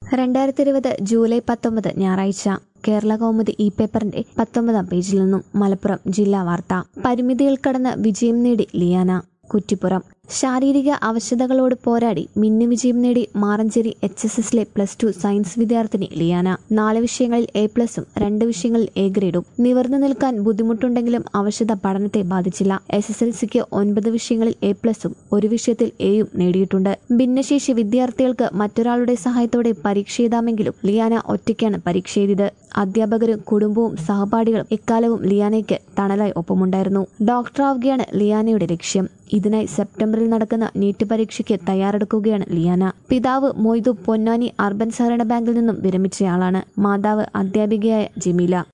രണ്ടായിരത്തി ഇരുപത് ജൂലൈ പത്തൊമ്പത് ഞായറാഴ്ച കേരള കൗമുദി ഇ പേപ്പറിന്റെ പത്തൊമ്പതാം പേജിൽ നിന്നും മലപ്പുറം ജില്ലാ വാർത്ത പരിമിതികൾ കടന്ന് വിജയം നേടി ലിയാന കുറ്റിപ്പുറം ശാരീരിക അവശതകളോട് പോരാടി മിന്നു വിജയം നേടി മാറഞ്ചേരി എച്ച് എസ് എസിലെ പ്ലസ് ടു സയൻസ് വിദ്യാർത്ഥിനി ലിയാന നാല് വിഷയങ്ങളിൽ എ പ്ലസും രണ്ട് വിഷയങ്ങളിൽ എ ഗ്രേഡും നിവർന്നു നിൽക്കാൻ ബുദ്ധിമുട്ടുണ്ടെങ്കിലും അവശത പഠനത്തെ ബാധിച്ചില്ല എസ് എസ് എൽ സിക്ക് ഒൻപത് വിഷയങ്ങളിൽ എ പ്ലസും ഒരു വിഷയത്തിൽ എയും നേടിയിട്ടുണ്ട് ഭിന്നശേഷി വിദ്യാർത്ഥികൾക്ക് മറ്റൊരാളുടെ സഹായത്തോടെ പരീക്ഷ എഴുതാമെങ്കിലും ലിയാന ഒറ്റയ്ക്കാണ് പരീക്ഷ എഴുതിയത് അധ്യാപകരും കുടുംബവും സഹപാഠികളും എക്കാലവും ലിയാനയ്ക്ക് തണലായി ഒപ്പമുണ്ടായിരുന്നു ഡോക്ടറാവുകയാണ് ലിയാനയുടെ ലക്ഷ്യം ഇതിനായി സെപ്റ്റംബറിൽ നടക്കുന്ന നീറ്റ് പരീക്ഷയ്ക്ക് തയ്യാറെടുക്കുകയാണ് ലിയാന പിതാവ് മൊയ്തു പൊന്നാനി അർബൻ സഹകരണ ബാങ്കിൽ നിന്നും വിരമിച്ചയാളാണ് മാതാവ് അധ്യാപികയായ ജമീല